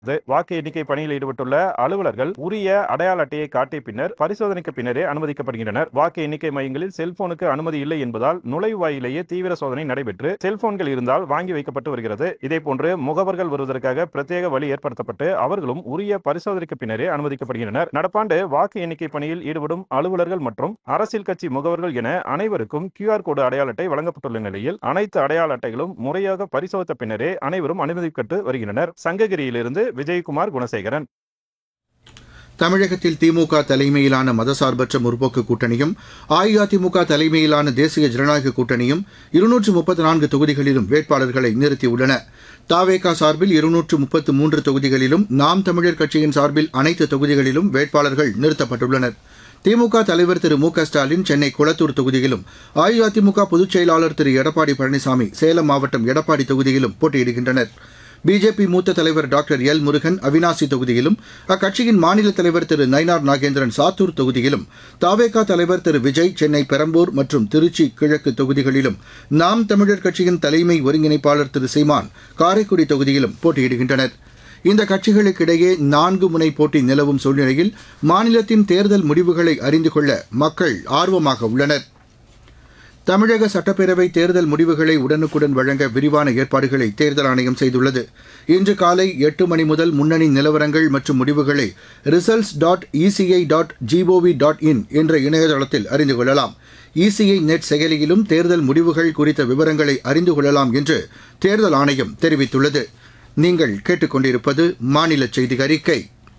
வாக்கு எண்ணிக்கை பணியில் ஈடுபட்டுள்ள அலுவலர்கள் உரிய அடையாள அட்டையை காட்டிய பின்னர் பரிசோதனைக்கு பின்னரே அனுமதிக்கப்படுகின்றனர் வாக்கு எண்ணிக்கை மையங்களில் செல்போனுக்கு அனுமதி இல்லை என்பதால் நுழைவாயிலேயே தீவிர சோதனை நடைபெற்று செல்போன்கள் இருந்தால் வாங்கி வைக்கப்பட்டு வருகிறது இதேபோன்று முகவர்கள் வருவதற்காக பிரத்யேக வழி ஏற்படுத்தப்பட்டு அவர்களும் உரிய பரிசோதனைக்கு பின்னரே அனுமதிக்கப்படுகின்றனர் நடப்பாண்டு வாக்கு எண்ணிக்கை பணியில் ஈடுபடும் அலுவலர்கள் மற்றும் அரசியல் கட்சி முகவர்கள் என அனைவருக்கும் கியூஆர் கோடு அடையாள அட்டை வழங்கப்பட்டுள்ள நிலையில் அனைத்து அடையாள அட்டைகளும் முறையாக பரிசோதித்த பின்னரே அனைவரும் அனுமதிக்கப்பட்டு வருகின்றனர் சங்ககிரியிலிருந்து விஜயகுமார் குணசேகரன் தமிழகத்தில் திமுக தலைமையிலான மதசார்பற்ற முற்போக்கு கூட்டணியும் அஇஅதிமுக தலைமையிலான தேசிய ஜனநாயக கூட்டணியும் இருநூற்று முப்பத்தி நான்கு தொகுதிகளிலும் வேட்பாளர்களை நிறுத்தியுள்ளன தாவேகா சார்பில் இருநூற்று முப்பத்து மூன்று தொகுதிகளிலும் நாம் தமிழர் கட்சியின் சார்பில் அனைத்து தொகுதிகளிலும் வேட்பாளர்கள் நிறுத்தப்பட்டுள்ளனர் திமுக தலைவர் திரு மு க ஸ்டாலின் சென்னை குளத்தூர் தொகுதியிலும் அஇஅதிமுக பொதுச் செயலாளர் திரு எடப்பாடி பழனிசாமி சேலம் மாவட்டம் எடப்பாடி தொகுதியிலும் போட்டியிடுகின்றனர் பிஜேபி மூத்த தலைவர் டாக்டர் எல் முருகன் அவினாசி தொகுதியிலும் அக்கட்சியின் மாநில தலைவர் திரு நயினார் நாகேந்திரன் சாத்தூர் தொகுதியிலும் தாவேகா தலைவர் திரு விஜய் சென்னை பெரம்பூர் மற்றும் திருச்சி கிழக்கு தொகுதிகளிலும் நாம் தமிழர் கட்சியின் தலைமை ஒருங்கிணைப்பாளர் திரு சீமான் காரைக்குடி தொகுதியிலும் போட்டியிடுகின்றனர் இந்த கட்சிகளுக்கிடையே நான்கு முனை போட்டி நிலவும் சூழ்நிலையில் மாநிலத்தின் தேர்தல் முடிவுகளை அறிந்து கொள்ள மக்கள் ஆர்வமாக உள்ளனர் தமிழக சட்டப்பேரவை தேர்தல் முடிவுகளை உடனுக்குடன் வழங்க விரிவான ஏற்பாடுகளை தேர்தல் ஆணையம் செய்துள்ளது இன்று காலை எட்டு மணி முதல் முன்னணி நிலவரங்கள் மற்றும் முடிவுகளை results dot ECI dot gov dot in என்ற இணையதளத்தில் அறிந்து கொள்ளலாம் இசிஐ நெட் செயலியிலும் தேர்தல் முடிவுகள் குறித்த விவரங்களை அறிந்து கொள்ளலாம் என்று தேர்தல் ஆணையம் தெரிவித்துள்ளது நீங்கள் கேட்டுக்கொண்டிருப்பது மாநில செய்தி அறிக்கை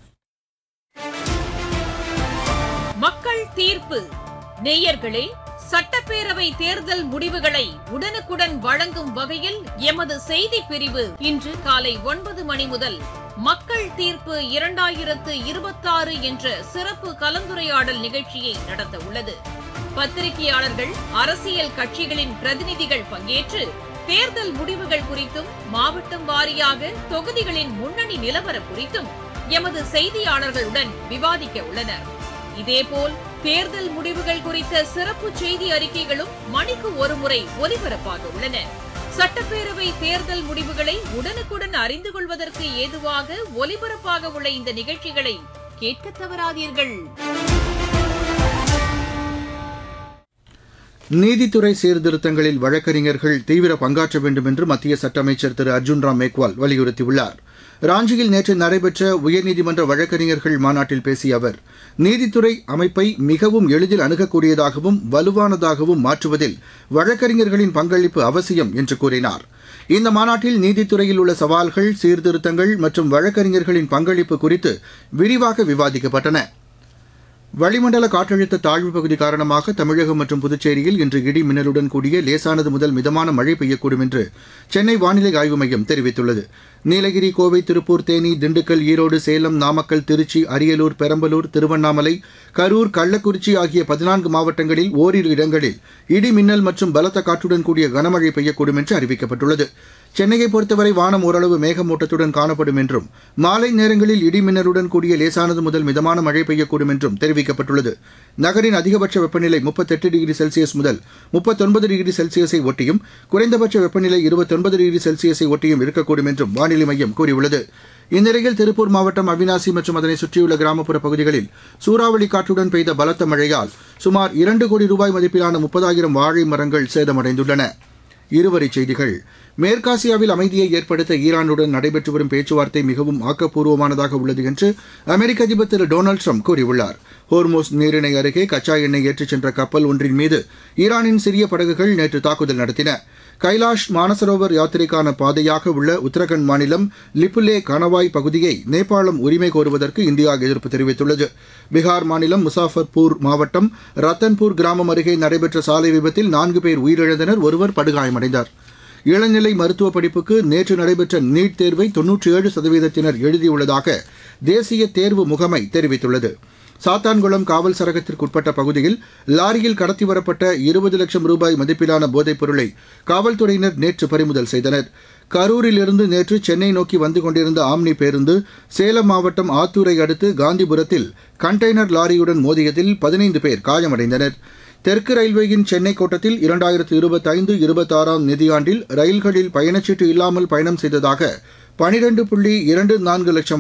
மக்கள் தீர்ப்பு நேயர்களே சட்டப்பேரவை தேர்தல் முடிவுகளை உடனுக்குடன் வழங்கும் வகையில் எமது செய்தி பிரிவு இன்று காலை ஒன்பது மணி முதல் மக்கள் தீர்ப்பு இரண்டாயிரத்து இருபத்தாறு என்ற சிறப்பு கலந்துரையாடல் நிகழ்ச்சியை நடத்த உள்ளது பத்திரிகையாளர்கள் அரசியல் கட்சிகளின் பிரதிநிதிகள் பங்கேற்று தேர்தல் முடிவுகள் குறித்தும் மாவட்டம் வாரியாக தொகுதிகளின் முன்னணி நிலவரம் குறித்தும் எமது செய்தியாளர்களுடன் விவாதிக்க உள்ளனர் இதேபோல் தேர்தல் முடிவுகள் குறித்த சிறப்பு செய்தி அறிக்கைகளும் மணிக்கு ஒருமுறை ஒலிபரப்பாக உள்ளன சட்டப்பேரவை தேர்தல் முடிவுகளை உடனுக்குடன் அறிந்து கொள்வதற்கு ஏதுவாக ஒலிபரப்பாக உள்ள இந்த நிகழ்ச்சிகளை கேட்க தவறாதீர்கள் நீதித்துறை சீர்திருத்தங்களில் வழக்கறிஞர்கள் தீவிர பங்காற்ற வேண்டும் என்று மத்திய சட்ட அமைச்சர் திரு அர்ஜுன் ராம் மேக்வால் வலியுறுத்தியுள்ளார் ராஞ்சியில் நேற்று நடைபெற்ற உயர்நீதிமன்ற வழக்கறிஞர்கள் மாநாட்டில் பேசிய அவர் நீதித்துறை அமைப்பை மிகவும் எளிதில் அணுகக்கூடியதாகவும் வலுவானதாகவும் மாற்றுவதில் வழக்கறிஞர்களின் பங்களிப்பு அவசியம் என்று கூறினார் இந்த மாநாட்டில் நீதித்துறையில் உள்ள சவால்கள் சீர்திருத்தங்கள் மற்றும் வழக்கறிஞர்களின் பங்களிப்பு குறித்து விரிவாக விவாதிக்கப்பட்டன வளிமண்டல காற்றழுத்த தாழ்வு பகுதி காரணமாக தமிழகம் மற்றும் புதுச்சேரியில் இன்று இடி மின்னலுடன் கூடிய லேசானது முதல் மிதமான மழை பெய்யக்கூடும் என்று சென்னை வானிலை ஆய்வு மையம் தெரிவித்துள்ளது நீலகிரி கோவை திருப்பூர் தேனி திண்டுக்கல் ஈரோடு சேலம் நாமக்கல் திருச்சி அரியலூர் பெரம்பலூர் திருவண்ணாமலை கரூர் கள்ளக்குறிச்சி ஆகிய பதினான்கு மாவட்டங்களில் ஓரிரு இடங்களில் இடி மின்னல் மற்றும் பலத்த காற்றுடன் கூடிய கனமழை பெய்யக்கூடும் என்று அறிவிக்கப்பட்டுள்ளது சென்னையை பொறுத்தவரை வானம் ஓரளவு மேகமூட்டத்துடன் காணப்படும் என்றும் மாலை நேரங்களில் இடி மின்னலுடன் கூடிய லேசானது முதல் மிதமான மழை பெய்யக்கூடும் என்றும் தெரிவிக்கப்பட்டுள்ளது நகரின் அதிகபட்ச வெப்பநிலை முப்பத்தெட்டு டிகிரி செல்சியஸ் முதல் முப்பத்தொன்பது டிகிரி செல்சியஸை ஒட்டியும் குறைந்தபட்ச வெப்பநிலை இருபத்தொன்பது டிகிரி செல்சியஸை ஒட்டியும் இருக்கக்கூடும் என்றும் வானிலை மையம் கூறியுள்ளது இந்நிலையில் திருப்பூர் மாவட்டம் அவினாசி மற்றும் அதனை சுற்றியுள்ள கிராமப்புற பகுதிகளில் சூறாவளி காற்றுடன் பெய்த பலத்த மழையால் சுமார் இரண்டு கோடி ரூபாய் மதிப்பிலான முப்பதாயிரம் வாழை மரங்கள் சேதமடைந்துள்ளன இருவரிச் செய்திகள் மேற்காசியாவில் அமைதியை ஏற்படுத்த ஈரானுடன் நடைபெற்று வரும் பேச்சுவார்த்தை மிகவும் ஆக்கப்பூர்வமானதாக உள்ளது என்று அமெரிக்க அதிபர் திரு டொனால்டு ட்ரம்ப் கூறியுள்ளார் ஹோர்மோஸ் நீரிணை அருகே கச்சா எண்ணெய் ஏற்றிச் சென்ற கப்பல் ஒன்றின் மீது ஈரானின் சிறிய படகுகள் நேற்று தாக்குதல் நடத்தின கைலாஷ் மானசரோவர் யாத்திரைக்கான பாதையாக உள்ள உத்தரகண்ட் மாநிலம் லிப்புலே கணவாய் பகுதியை நேபாளம் உரிமை கோருவதற்கு இந்தியா எதிர்ப்பு தெரிவித்துள்ளது பீகார் மாநிலம் முசாஃபர்பூர் மாவட்டம் ரத்தன்பூர் கிராமம் அருகே நடைபெற்ற சாலை விபத்தில் நான்கு பேர் உயிரிழந்தனர் ஒருவர் படுகாயமடைந்தார் இளநிலை மருத்துவ படிப்புக்கு நேற்று நடைபெற்ற நீட் தேர்வை தொன்னூற்றி ஏழு சதவீதத்தினர் எழுதியுள்ளதாக தேசிய தேர்வு முகமை தெரிவித்துள்ளது சாத்தான்குளம் காவல் சரகத்திற்குட்பட்ட பகுதியில் லாரியில் கடத்தி வரப்பட்ட இருபது லட்சம் ரூபாய் மதிப்பிலான போதைப் பொருளை காவல்துறையினர் நேற்று பறிமுதல் செய்தனர் கரூரிலிருந்து நேற்று சென்னை நோக்கி வந்து கொண்டிருந்த ஆம்னி பேருந்து சேலம் மாவட்டம் ஆத்தூரை அடுத்து காந்திபுரத்தில் கண்டெய்னர் லாரியுடன் மோதியதில் பதினைந்து பேர் காயமடைந்தனர் தெற்கு ரயில்வேயின் சென்னை கோட்டத்தில் இரண்டாயிரத்து இருபத்தைந்து இருபத்தாறாம் நிதியாண்டில் ரயில்களில் பயணச்சீட்டு இல்லாமல் பயணம் செய்ததாக பனிரெண்டு புள்ளி இரண்டு நான்கு லட்சம்